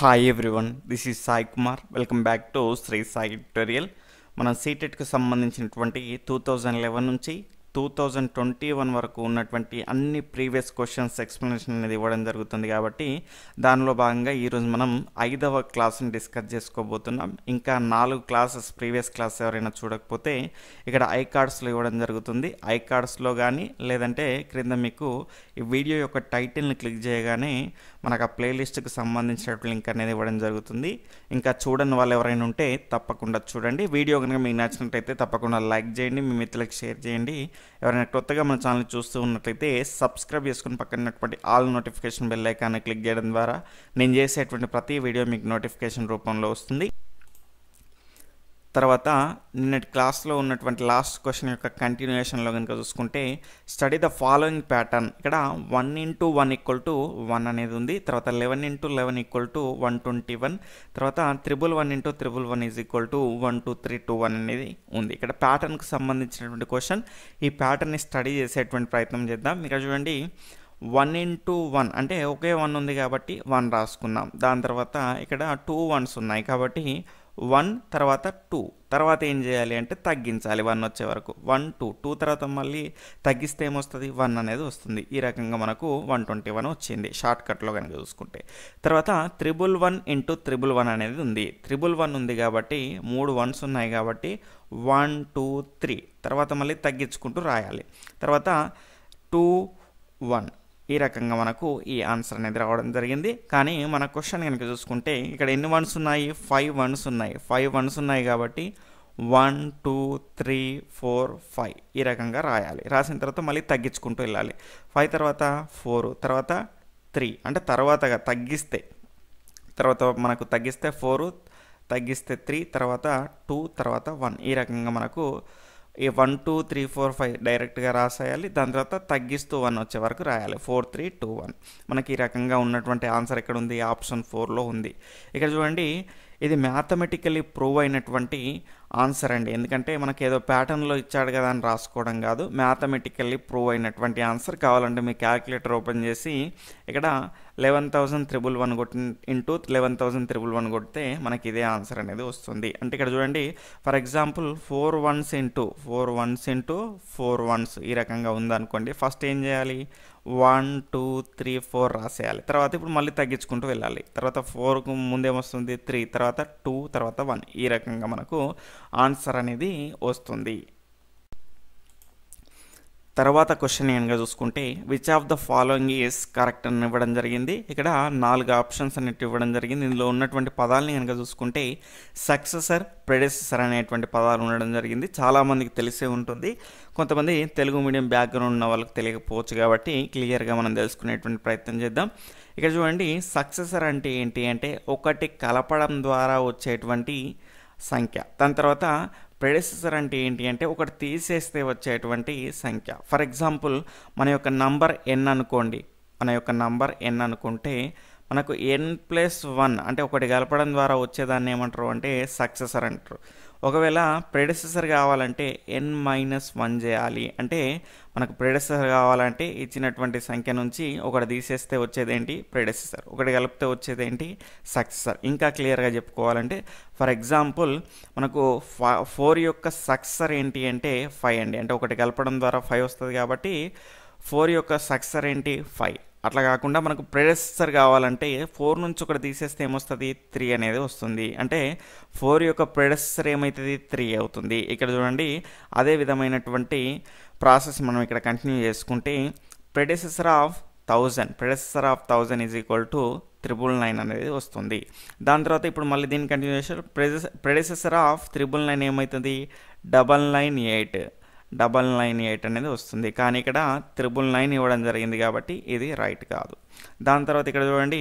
hi everyone this is Sai Kumar welcome back to Shri Sai tutorial మన సీటెట్కి సంబంధించినటువంటి టూ థౌజండ్ లెవెన్ నుంచి టూ థౌజండ్ ట్వంటీ వన్ వరకు ఉన్నటువంటి అన్ని ప్రీవియస్ క్వశ్చన్స్ ఎక్స్ప్లెనేషన్ అనేది ఇవ్వడం జరుగుతుంది కాబట్టి దానిలో భాగంగా ఈరోజు మనం ఐదవ క్లాస్ని డిస్కస్ చేసుకోబోతున్నాం ఇంకా నాలుగు క్లాసెస్ ప్రీవియస్ క్లాస్ ఎవరైనా చూడకపోతే ఇక్కడ ఐ కార్డ్స్లో ఇవ్వడం జరుగుతుంది ఐ కార్డ్స్లో కానీ లేదంటే క్రింద మీకు ఈ వీడియో యొక్క టైటిల్ని క్లిక్ చేయగానే మనకు ఆ ప్లేలిస్ట్కి సంబంధించినటువంటి లింక్ అనేది ఇవ్వడం జరుగుతుంది ఇంకా చూడని వాళ్ళు ఎవరైనా ఉంటే తప్పకుండా చూడండి వీడియో కనుక మీకు నచ్చినట్లయితే తప్పకుండా లైక్ చేయండి మీ మిత్రులకు షేర్ చేయండి ఎవరైనా కొత్తగా మన ఛానల్ చూస్తూ ఉన్నట్లయితే సబ్స్క్రైబ్ చేసుకుని పక్కన ఉన్నటువంటి ఆల్ నోటిఫికేషన్ బెల్ ఐకాన్ని క్లిక్ చేయడం ద్వారా నేను చేసేటువంటి ప్రతి వీడియో మీకు నోటిఫికేషన్ రూపంలో వస్తుంది తర్వాత నిన్నటి క్లాస్లో ఉన్నటువంటి లాస్ట్ క్వశ్చన్ యొక్క కంటిన్యూషన్లో కనుక చూసుకుంటే స్టడీ ద ఫాలోయింగ్ ప్యాటర్న్ ఇక్కడ one into one equal to one అనేది ఉంది తర్వాత eleven into eleven equal to one twenty one తర్వాత triple one into triple one is equal to one two three two one అనేది ఉంది ఇక్కడ ప్యాటర్న్కి సంబంధించినటువంటి question ఈ ప్యాటర్న్ని స్టడీ చేసేటువంటి ప్రయత్నం చేద్దాం ఇక్కడ చూడండి వన్ ఇంటూ వన్ అంటే ఒకే వన్ ఉంది కాబట్టి వన్ రాసుకున్నాం దాని తర్వాత ఇక్కడ టూ వన్స్ ఉన్నాయి కాబట్టి వన్ తర్వాత టూ తర్వాత ఏం చేయాలి అంటే తగ్గించాలి వన్ వచ్చే వరకు వన్ టూ టూ తర్వాత మళ్ళీ తగ్గిస్తే ఏమొస్తుంది వన్ అనేది వస్తుంది ఈ రకంగా మనకు వన్ ట్వంటీ వన్ వచ్చింది షార్ట్ కట్లో కనుక చూసుకుంటే తర్వాత triple one into triple one అనేది ఉంది త్రిబుల్ వన్ ఉంది కాబట్టి మూడు వన్స్ ఉన్నాయి కాబట్టి వన్ టూ త్రీ తర్వాత మళ్ళీ తగ్గించుకుంటూ రాయాలి తర్వాత టూ వన్ ఈ రకంగా మనకు ఈ ఆన్సర్ అనేది రావడం జరిగింది కానీ మన క్వశ్చన్ కనుక చూసుకుంటే ఇక్కడ ఎన్ని వన్స్ ఉన్నాయి ఫైవ్ వన్స్ ఉన్నాయి ఫైవ్ వన్స్ ఉన్నాయి కాబట్టి one two three four five ఈ రకంగా రాయాలి రాసిన తర్వాత మళ్ళీ తగ్గించుకుంటూ వెళ్ళాలి ఫైవ్ తర్వాత ఫోర్ తర్వాత త్రీ అంటే తర్వాతగా తగ్గిస్తే తర్వాత మనకు తగ్గిస్తే ఫోర్ తగ్గిస్తే త్రీ తర్వాత టూ తర్వాత వన్ ఈ రకంగా మనకు ఈ one two three four five డైరెక్ట్గా రాసేయాలి దాని తర్వాత తగ్గిస్తూ వన్ వచ్చే వరకు రాయాలి ఫోర్ త్రీ టూ వన్ మనకి ఈ రకంగా ఉన్నటువంటి ఆన్సర్ ఎక్కడ ఉంది ఆప్షన్ ఫోర్లో ఉంది ఇక్కడ చూడండి ఇది మ్యాథమెటికలీ ప్రూవ్ అయినటువంటి ఆన్సర్ అండి ఎందుకంటే మనకి ఏదో ప్యాటర్న్లో ఇచ్చాడు కదా అని రాసుకోవడం కాదు మ్యాథమెటికల్లీ ప్రూవ్ అయినటువంటి ఆన్సర్ కావాలంటే మీ క్యాలిక్యులేటర్ ఓపెన్ చేసి ఇక్కడ లెవెన్ థౌసండ్ త్రిబుల్ వన్ కొట్టి into eleven thousand triple one కొడితే మనకి ఇదే ఆన్సర్ అనేది వస్తుంది అంటే ఇక్కడ చూడండి for example four ones into four ones into four ones ఈ రకంగా ఉందనుకోండి ఫస్ట్ ఏం చేయాలి వన్ టూ త్రీ ఫోర్ రాసేయాలి తర్వాత ఇప్పుడు మళ్ళీ తగ్గించుకుంటూ వెళ్ళాలి తర్వాత ఫోర్కు ముందేమొస్తుంది త్రీ తర్వాత టూ తర్వాత వన్ ఈ రకంగా మనకు ఆన్సర్ అనేది వస్తుంది తర్వాత క్వశ్చన్ కనుక చూసుకుంటే which of the following is correct అని ఇవ్వడం జరిగింది ఇక్కడ నాలుగు ఆప్షన్స్ అనేవి ఇవ్వడం జరిగింది ఇందులో ఉన్నటువంటి పదాలని కనుక చూసుకుంటే సక్సెసర్ ప్రెడెసెసర్ అనేటువంటి పదాలు ఉండడం జరిగింది చాలామందికి తెలిసే ఉంటుంది కొంతమంది తెలుగు మీడియం బ్యాక్గ్రౌండ్ ఉన్న వాళ్ళకి తెలియకపోవచ్చు కాబట్టి క్లియర్గా మనం తెలుసుకునేటువంటి ప్రయత్నం చేద్దాం ఇక్కడ చూడండి సక్సెసర్ అంటే ఏంటి అంటే ఒకటి కలపడం ద్వారా వచ్చేటువంటి సంఖ్య దాని తర్వాత ప్రెడెసెసర్ అంటే ఏంటి అంటే ఒకటి తీసేస్తే వచ్చేటువంటి సంఖ్య ఫర్ ఎగ్జాంపుల్ మన యొక్క నంబర్ ఎన్ అనుకోండి మన యొక్క నంబర్ ఎన్ అనుకుంటే మనకు ఎన్ ప్లస్ వన్ అంటే ఒకటి కలపడం ద్వారా వచ్చేదాన్ని ఏమంటారు అంటే సక్సెసర్ అంటారు ఒకవేళ ప్రెడెసెసర్ కావాలంటే ఎన్ మైనస్ వన్ చేయాలి అంటే మనకు ప్రెడెసెసర్ కావాలంటే ఇచ్చినటువంటి సంఖ్య నుంచి ఒకటి తీసేస్తే వచ్చేది ఏంటి ప్రెడెసెసర్ ఒకటి కలిపితే వచ్చేది ఏంటి సక్సెసర్ ఇంకా క్లియర్గా చెప్పుకోవాలంటే ఫర్ ఎగ్జాంపుల్ మనకు ఫోర్ యొక్క సక్సెసర్ ఏంటి అంటే ఫైవ్ అండి అంటే ఒకటి కలపడం ద్వారా ఫైవ్ వస్తుంది కాబట్టి ఫోర్ యొక్క సక్సెసర్ ఏంటి ఫైవ్ అట్లా కాకుండా మనకు ప్రెడెసెసర్ కావాలంటే ఫోర్ నుంచి ఒకటి తీసేస్తే ఏమొస్తుంది త్రీ అనేది వస్తుంది అంటే ఫోర్ యొక్క ప్రెడెసెసర్ ఏమవుతుంది త్రీ అవుతుంది ఇక్కడ చూడండి అదే విధమైనటువంటి ప్రాసెస్ మనం ఇక్కడ కంటిన్యూ చేసుకుంటే predecessor of thousand predecessor of thousand is equal to triple nine అనేది వస్తుంది దాని తర్వాత ఇప్పుడు మళ్ళీ దీని కంటిన్యూ చేసి ప్రెడెసెసర్ ఆఫ్ త్రిబుల్ నైన్ ఏమవుతుంది double nine eight double nine eight అనేది వస్తుంది కానీ ఇక్కడ త్రిబుల్ నైన్ ఇవ్వడం జరిగింది కాబట్టి ఇది రైట్ కాదు దాని తర్వాత ఇక్కడ చూడండి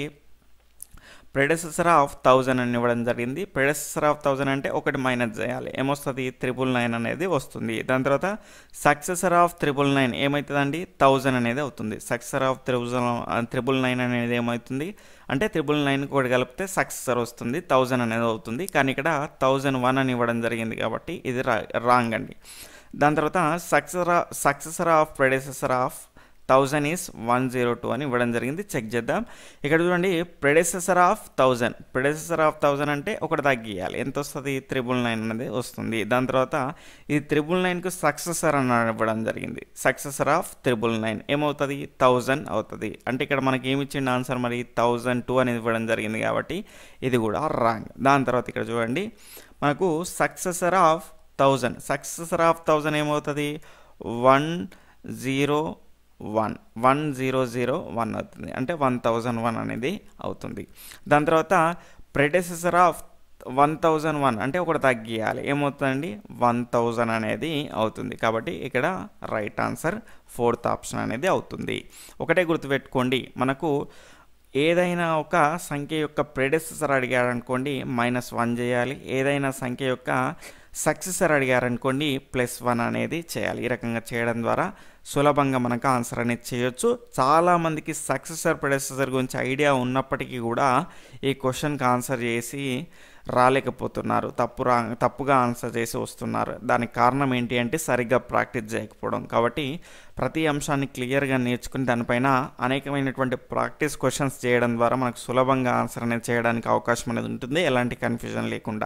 ప్రెడెసెసర్ ఆఫ్ థౌజండ్ అని ఇవ్వడం జరిగింది ప్రెడెసెసర్ ఆఫ్ థౌజండ్ అంటే ఒకటి మైనస్ చేయాలి ఏమొస్తుంది త్రిబుల్ నైన్ అనేది వస్తుంది దాని తర్వాత సక్సెసర్ ఆఫ్ త్రిబుల్ నైన్ ఏమవుతుందండి థౌజండ్ అనేది అవుతుంది successor of triple triple nine అనేది ఏమవుతుంది అంటే త్రిబుల్ నైన్ కూడా కలిపితే సక్సెసర్ వస్తుంది థౌజండ్ అనేది అవుతుంది కానీ ఇక్కడ థౌజండ్ వన్ అని ఇవ్వడం జరిగింది కాబట్టి ఇది రాంగ్ అండి దాని తర్వాత successor successor of predecessor of thousand is one zero two అని ఇవ్వడం జరిగింది చెక్ చేద్దాం ఇక్కడ చూడండి predecessor of thousand predecessor of thousand అంటే ఒకటి తగ్గియాలి ఎంత వస్తుంది త్రిబుల్ నైన్ అనేది వస్తుంది దాని తర్వాత ఇది త్రిబుల్ నైన్కు సక్సెసర్ అని ఇవ్వడం జరిగింది సక్సెసర్ ఆఫ్ త్రిబుల్ నైన్ ఏమవుతుంది థౌజండ్ అవుతుంది అంటే ఇక్కడ మనకి ఏమి ఇచ్చిండు ఆన్సర్ మరి థౌజండ్ టూ అనేది ఇవ్వడం జరిగింది కాబట్టి ఇది కూడా రాంగ్ దాని తర్వాత ఇక్కడ చూడండి మనకు successor of thousand successor of thousand ఏమవుతుంది one zero one one zero zero one అవుతుంది అంటే వన్ థౌజండ్ వన్ అనేది అవుతుంది దాని తర్వాత predecessor of one thousand one అంటే ఒకటి తగ్గియాలి ఏమవుతుందండి వన్ థౌజండ్ అనేది అవుతుంది కాబట్టి ఇక్కడ రైట్ ఆన్సర్ ఫోర్త్ ఆప్షన్ అనేది అవుతుంది ఒకటే గుర్తుపెట్టుకోండి మనకు ఏదైనా ఒక సంఖ్య యొక్క ప్రెడెసెసర్ అడిగారనుకోండి మైనస్ వన్ చేయాలి ఏదైనా సంఖ్య యొక్క సక్సెసర్ అడిగారనుకోండి ప్లస్ వన్ అనేది చేయాలి ఈ రకంగా చేయడం ద్వారా సులభంగా మనకు ఆన్సర్ అనేది చేయొచ్చు చాలామందికి సక్సెసర్ ప్రెడెసెసర్ గురించి ఐడియా ఉన్నప్పటికీ కూడా ఈ క్వశ్చన్కి ఆన్సర్ చేసి రాలేకపోతున్నారు తప్పు రా తప్పుగా ఆన్సర్ చేసి వస్తున్నారు దానికి కారణం ఏంటి అంటే సరిగ్గా ప్రాక్టీస్ చేయకపోవడం కాబట్టి ప్రతి అంశాన్ని క్లియర్గా నేర్చుకుని దానిపైన అనేకమైనటువంటి ప్రాక్టీస్ క్వశ్చన్స్ చేయడం ద్వారా మనకు సులభంగా ఆన్సర్ అనేది చేయడానికి అవకాశం అనేది ఉంటుంది ఎలాంటి కన్ఫ్యూజన్ లేకుండా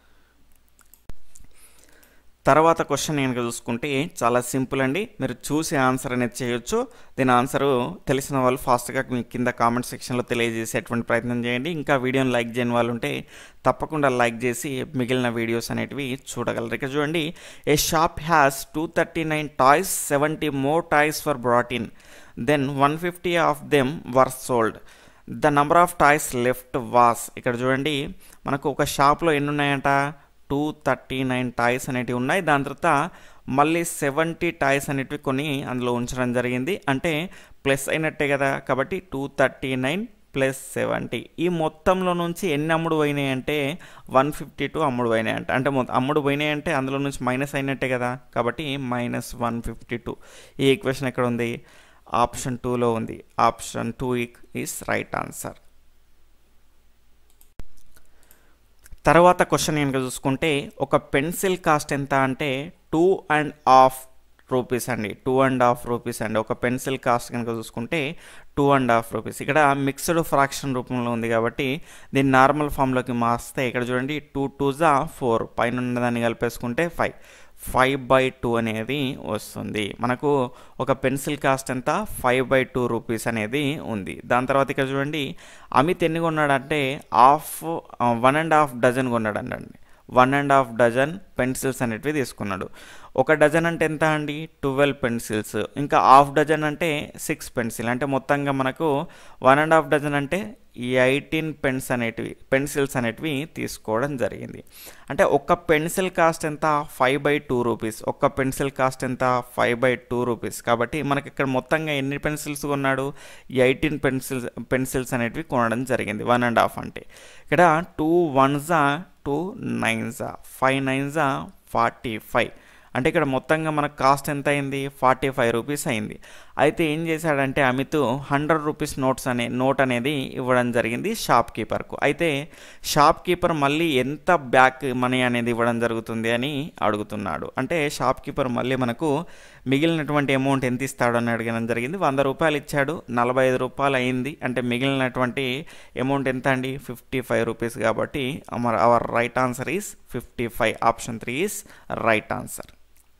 తర్వాత క్వశ్చన్ కనుక చూసుకుంటే చాలా సింపుల్ అండి మీరు చూసి ఆన్సర్ అనేది చేయొచ్చు దీని ఆన్సరు తెలిసిన వాళ్ళు ఫాస్ట్గా మీ కింద కామెంట్ సెక్షన్లో తెలియజేసేటువంటి ప్రయత్నం చేయండి ఇంకా వీడియోని లైక్ చేయని వాళ్ళు ఉంటే తప్పకుండా లైక్ చేసి మిగిలిన వీడియోస్ అనేటివి చూడగలరు ఇక చూడండి a shop has two thirty nine toys seventy more toys for brought in then one fifty of them were sold the number of toys left was ఇక్కడ చూడండి మనకు ఒక షాప్లో ఎన్ని ఉన్నాయంట టూ థర్టీ నైన్ టాయ్స్ అనేటివి ఉన్నాయి దాని తర్వాత మళ్ళీ సెవెంటీ టాయ్స్ అనేటివి కొన్ని అందులో ఉంచడం జరిగింది అంటే ప్లస్ అయినట్టే కదా కాబట్టి two thirty nine plus seventy ఈ మొత్తంలో నుంచి ఎన్ని అమ్ముడు పోయినాయి అంటే వన్ ఫిఫ్టీ టూ అమ్ముడు పోయినాయి అంట అంటే అమ్ముడు పోయినాయి అంటే అందులో నుంచి మైనస్ అయినట్టే కదా కాబట్టి మైనస్ వన్ ఫిఫ్టీ టూ ఈ ఈక్వేషన్ ఎక్కడ ఉంది ఆప్షన్ టూలో ఉంది option two is right answer తర్వాత క్వశ్చన్ కనుక చూసుకుంటే ఒక పెన్సిల్ కాస్ట్ ఎంత అంటే టూ అండ్ హాఫ్ రూపీస్ అండి టూ అండ్ హాఫ్ రూపీస్ అండి ఒక పెన్సిల్ కాస్ట్ కనుక చూసుకుంటే టూ అండ్ హాఫ్ రూపీస్ ఇక్కడ మిక్స్డ్ ఫ్రాక్షన్ రూపంలో ఉంది కాబట్టి దీన్ని నార్మల్ ఫామ్లోకి మార్స్తే ఇక్కడ చూడండి టూ టూ జా ఫోర్ పైన ఉన్నదాన్ని కలిపేసుకుంటే ఫైవ్ ఫైవ్ బై టూ అనేది వస్తుంది మనకు ఒక పెన్సిల్ కాస్ట్ ఎంత ఫైవ్ బై టూ రూపీస్ అనేది ఉంది దాని తర్వాత ఇక్కడ చూడండి అమిత్ ఎన్ని కొన్నాడంటే half one and half dozen కొన్నాడండి one and half dozen pencils అనేటివి తీసుకున్నాడు ఒక డజన్ అంటే ఎంత అండి ట్వెల్వ్ పెన్సిల్స్ ఇంకా హాఫ్ డజన్ అంటే సిక్స్ పెన్సిల్ అంటే మొత్తంగా మనకు వన్ అండ్ హాఫ్ డజన్ అంటే ఎయిటీన్ పెన్స్ అనేటివి పెన్సిల్స్ అనేటివి తీసుకోవడం జరిగింది అంటే ఒక్క పెన్సిల్ కాస్ట్ ఎంత ఫైవ్ బై టూ రూపీస్ ఒక్క పెన్సిల్ కాస్ట్ ఎంత ఫైవ్ బై టూ రూపీస్ కాబట్టి మనకి ఇక్కడ మొత్తంగా ఎన్ని పెన్సిల్స్ కొన్నాడు ఎయిటీన్ పెన్సిల్స్ పెన్సిల్స్ అనేటివి కొనడం జరిగింది వన్ అండ్ హాఫ్ అంటే ఇక్కడ టూ వన్జా టూ నైన్జా ఫైవ్ నైన్జా ఫార్టీ ఫైవ్ అంటే ఇక్కడ మొత్తంగా మనకు కాస్ట్ ఎంత అయింది ఫార్టీ ఫైవ్ రూపీస్ అయింది అయితే ఏం చేశాడంటే అమిత్ హండ్రెడ్ రూపీస్ నోట్స్ అనే నోట్ అనేది ఇవ్వడం జరిగింది షాప్ కీపర్కు అయితే షాప్ కీపర్ మళ్ళీ ఎంత బ్యాక్ మనీ అనేది ఇవ్వడం జరుగుతుంది అని అడుగుతున్నాడు అంటే షాప్ కీపర్ మళ్ళీ మనకు మిగిలినటువంటి అమౌంట్ ఎంత ఇస్తాడు అని అడగడం జరిగింది వంద రూపాయలు ఇచ్చాడు నలభై ఐదు రూపాయలు అయింది అంటే మిగిలినటువంటి అమౌంట్ ఎంత అండి ఫిఫ్టీ ఫైవ్ రూపీస్ కాబట్టి our right answer is fifty five option three is right answer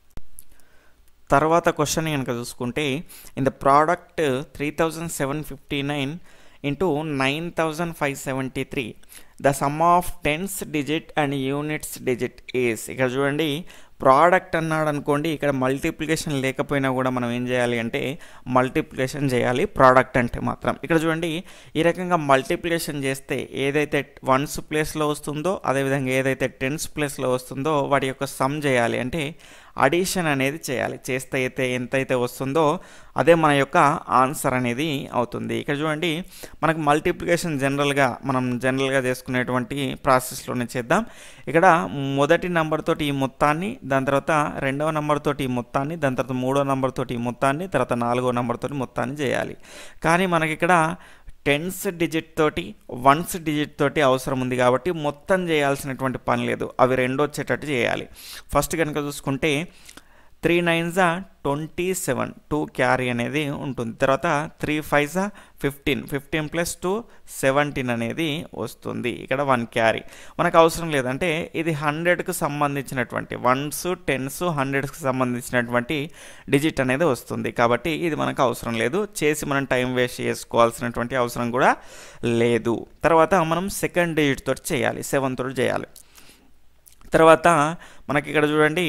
తర్వాత క్వశ్చన్ కనుక చూసుకుంటే in the product three thousand seven fifty nine into nine thousand five seventy three the sum of tens digit and units digit is ఇక్కడ చూడండి product అన్నాడు అనుకోండి ఇక్కడ multiplication లేకపోయినా కూడా మనం ఏం చేయాలి అంటే మల్టిప్లికేషన్ చేయాలి ప్రోడక్ట్ అంటే మాత్రం ఇక్కడ చూడండి ఈ రకంగా మల్టిప్లికేషన్ చేస్తే ఏదైతే వన్స్ ప్లేస్లో వస్తుందో అదేవిధంగా ఏదైతే టెన్స్ ప్లేస్లో వస్తుందో వాటి యొక్క సమ్ చేయాలి అంటే అడిషన్ అనేది చేయాలి చేస్తే అయితే ఎంతైతే వస్తుందో అదే మన యొక్క ఆన్సర్ అనేది అవుతుంది ఇక్కడ చూడండి మనకు మల్టిప్లికేషన్ జనరల్గా మనం జనరల్గా చేసుకునేటువంటి ప్రాసెస్లోనే చేద్దాం ఇక్కడ మొదటి నెంబర్ తోటి ఈ మొత్తాన్ని దాని తర్వాత రెండవ నెంబర్ తోటి ఈ మొత్తాన్ని దాని తర్వాత మూడో నెంబర్ తోటి ఈ మొత్తాన్ని తర్వాత నాలుగో నెంబర్ తోటి మొత్తాన్ని చేయాలి కానీ మనకి ఇక్కడ టెన్స్ డిజిట్ తోటి వన్స్ డిజిట్ తోటి అవసరం ఉంది కాబట్టి మొత్తం చేయాల్సినటువంటి పని లేదు అవి రెండు వచ్చేటట్టు చేయాలి ఫస్ట్ కనుక చూసుకుంటే త్రీ నైన్ జా ట్వంటీ సెవెన్ టూ క్యారీ అనేది ఉంటుంది తర్వాత త్రీ ఫైవ్ జా fifteen fifteen plus two seventeen అనేది వస్తుంది ఇక్కడ వన్ క్యారీ మనకు అవసరం లేదంటే ఇది హండ్రెడ్కి సంబంధించినటువంటి వన్స్ టెన్స్ హండ్రెడ్స్కి సంబంధించినటువంటి డిజిట్ అనేది వస్తుంది కాబట్టి ఇది మనకు అవసరం లేదు చేసి మనం టైం వేస్ట్ చేసుకోవాల్సినటువంటి అవసరం కూడా లేదు తర్వాత మనం సెకండ్ డిజిట్ తోటి చేయాలి సెవెన్ తోటి చేయాలి తర్వాత మనకి ఇక్కడ చూడండి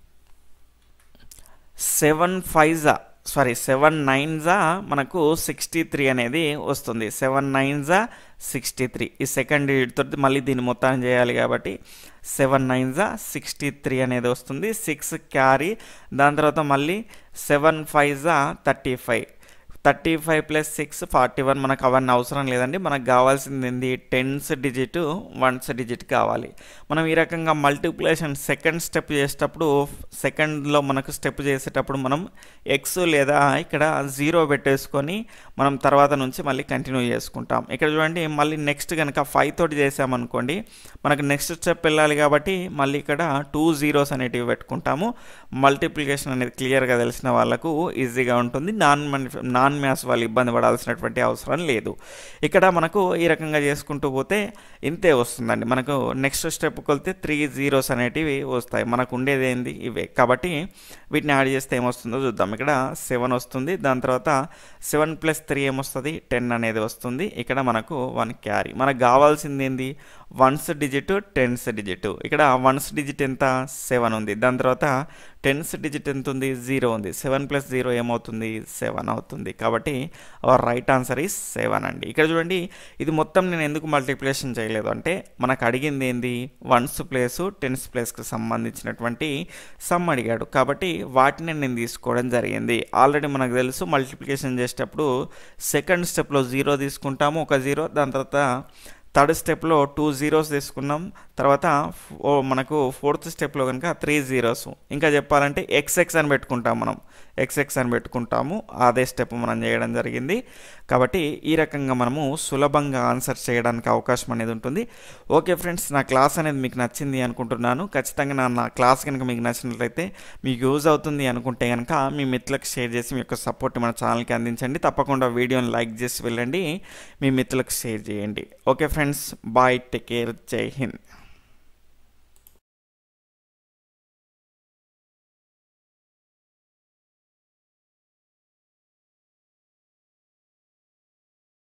సెవెన్ ఫైవ్ జా సారీ సెవెన్ నైన్ జా మనకు సిక్స్టీ త్రీ అనేది వస్తుంది సెవెన్ నైన్ జా సిక్స్టీ త్రీ ఈ సెకండ్ తోటి మళ్ళీ దీన్ని మొత్తాన్ని చేయాలి కాబట్టి సెవెన్ నైన్ జా సిక్స్టీ త్రీ అనేది వస్తుంది సిక్స్ క్యారీ దాని తర్వాత మళ్ళీ సెవెన్ ఫైవ్ జా thirty five thirty five plus six forty one మనకు అవన్నీ అవసరం లేదండి మనకు కావాల్సింది ఏంది టెన్స్ డిజిట్ వన్స్ డిజిట్ కావాలి మనం ఈ రకంగా మల్టిప్లికేషన్ సెకండ్ స్టెప్ చేసేటప్పుడు సెకండ్లో మనకు స్టెప్ చేసేటప్పుడు మనం ఎక్స్ లేదా ఇక్కడ జీరో పెట్టేసుకొని మనం తర్వాత నుంచి మళ్ళీ కంటిన్యూ చేసుకుంటాం ఇక్కడ చూడండి మళ్ళీ నెక్స్ట్ కనుక ఫైవ్ తోటి చేసామనుకోండి మనకు నెక్స్ట్ స్టెప్ వెళ్ళాలి కాబట్టి మళ్ళీ ఇక్కడ టూ జీరోస్ అనేటివి పెట్టుకుంటాము మల్టిప్లికేషన్ అనేది క్లియర్గా తెలిసిన వాళ్ళకు ఈజీగా ఉంటుంది నాన్ నాన్ మ్యాథ్స్ వాళ్ళు ఇబ్బంది పడాల్సినటువంటి అవసరం లేదు ఇక్కడ మనకు ఈ రకంగా చేసుకుంటూ పోతే ఇంతే వస్తుందండి మనకు నెక్స్ట్ స్టెప్కి వెళ్తే త్రీ జీరోస్ అనేటివి వస్తాయి మనకు ఉండేది ఏంది ఇవే కాబట్టి వీటిని యాడ్ చేస్తే ఏమొస్తుందో చూద్దాం ఇక్కడ సెవెన్ వస్తుంది దాని తర్వాత సెవెన్ ప్లస్ త్రీ ఏమొస్తుంది టెన్ అనేది వస్తుంది ఇక్కడ మనకు వన్ క్యారీ మనకు కావాల్సింది ఏంది వన్స్ డిజిట్ టెన్స్ డిజిట్ ఇక్కడ వన్స్ డిజిట్ ఎంత సెవెన్ ఉంది దాని తర్వాత టెన్స్ డిజిట్ ఎంత ఉంది జీరో ఉంది సెవెన్ ప్లస్ జీరో ఏమవుతుంది సెవెన్ అవుతుంది కాబట్టి our right answer is seven అండి ఇక్కడ చూడండి ఇది మొత్తం నేను ఎందుకు మల్టిప్లికేషన్ చేయలేదు అంటే మనకు అడిగింది ఏంది వన్స్ ప్లేస్ టెన్స్ ప్లేస్కి సంబంధించినటువంటి సమ్ అడిగాడు కాబట్టి వాటిని నేను తీసుకోవడం జరిగింది ఆల్రెడీ మనకు తెలుసు మల్టిప్లికేషన్ చేసేటప్పుడు సెకండ్ స్టెప్లో జీరో తీసుకుంటాము ఒక జీరో దాని తర్వాత థర్డ్ స్టెప్లో టూ జీరోస్ తీసుకున్నాం తర్వాత మనకు ఫోర్త్ స్టెప్లో కనుక త్రీ జీరోస్ ఇంకా చెప్పాలంటే ఎక్స్ఎక్స్ అని పెట్టుకుంటాం మనం ఎక్స్ఎక్స్ అని పెట్టుకుంటాము అదే స్టెప్ మనం చేయడం జరిగింది కాబట్టి ఈ రకంగా మనము సులభంగా ఆన్సర్ చేయడానికి అవకాశం అనేది ఉంటుంది ఓకే ఫ్రెండ్స్ నా క్లాస్ అనేది మీకు నచ్చింది అనుకుంటున్నాను ఖచ్చితంగా నా నా క్లాస్ కనుక మీకు నచ్చినట్లయితే మీకు యూజ్ అవుతుంది అనుకుంటే కనుక మీ మిత్రులకు షేర్ చేసి మీ యొక్క సపోర్ట్ మన ఛానల్కి అందించండి తప్పకుండా వీడియోని లైక్ చేసి వెళ్ళండి మీ మిత్రులకు షేర్ చేయండి okay friends bye take care జై హింద్